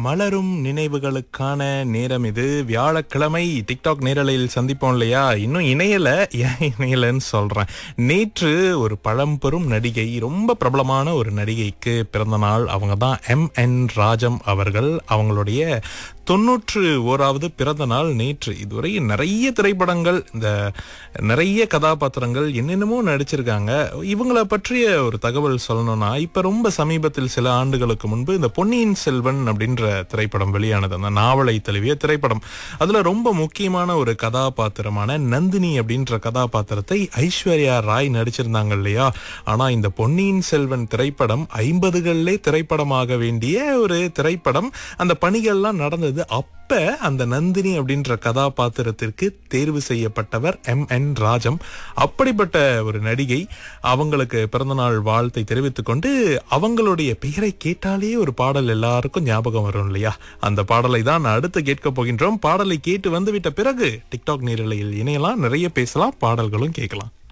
மலரும் நினைவுகளுக்கான நேரம் இது வியாழக்கிழமை டிக்டாக் நேரலையில் சந்திப்போம் இல்லையா இன்னும் இணையல ஏன் இணையலன்னு சொல்றேன் நேற்று ஒரு பழம்பெரும் நடிகை ரொம்ப பிரபலமான ஒரு நடிகைக்கு பிறந்த நாள் அவங்க தான் எம் என் ராஜம் அவர்கள் அவங்களுடைய தொன்னூற்று ஓராவது பிறந்த நாள் நேற்று இதுவரை நிறைய திரைப்படங்கள் இந்த நிறைய கதாபாத்திரங்கள் என்னென்னமோ நடிச்சிருக்காங்க இவங்கள பற்றிய ஒரு தகவல் சொல்லணும்னா இப்ப ரொம்ப சமீபத்தில் சில ஆண்டுகளுக்கு முன்பு இந்த பொன்னியின் செல்வன் அப்படின்ற திரைப்படம் வெளியானது அந்த நாவலை தழுவிய திரைப்படம் அதுல ரொம்ப முக்கியமான ஒரு கதாபாத்திரமான நந்தினி அப்படின்ற கதாபாத்திரத்தை ஐஸ்வர்யா ராய் நடிச்சிருந்தாங்க இல்லையா ஆனா இந்த பொன்னியின் செல்வன் திரைப்படம் ஐம்பதுகளிலே திரைப்படமாக வேண்டிய ஒரு திரைப்படம் அந்த பணிகள்லாம் நடந்தது அப்ப அந்த நந்தினி அப்படின்ற கதாபாத்திரத்திற்கு தேர்வு செய்யப்பட்டவர் எம் என் ராஜம் அப்படிப்பட்ட ஒரு நடிகை அவங்களுக்கு பிறந்தநாள் வாழ்த்தை தெரிவித்துக் கொண்டு அவங்களுடைய பெயரை கேட்டாலே ஒரு பாடல் எல்லாருக்கும் ஞாபகம் வரும் இல்லையா அந்த பாடலை தான் நான் அடுத்து கேட்க போகின்றோம் பாடலை கேட்டு வந்துவிட்ட பிறகு டிக்டாக் நேரலையில் இணையலாம் நிறைய பேசலாம் பாடல்களும் கேட்கலாம்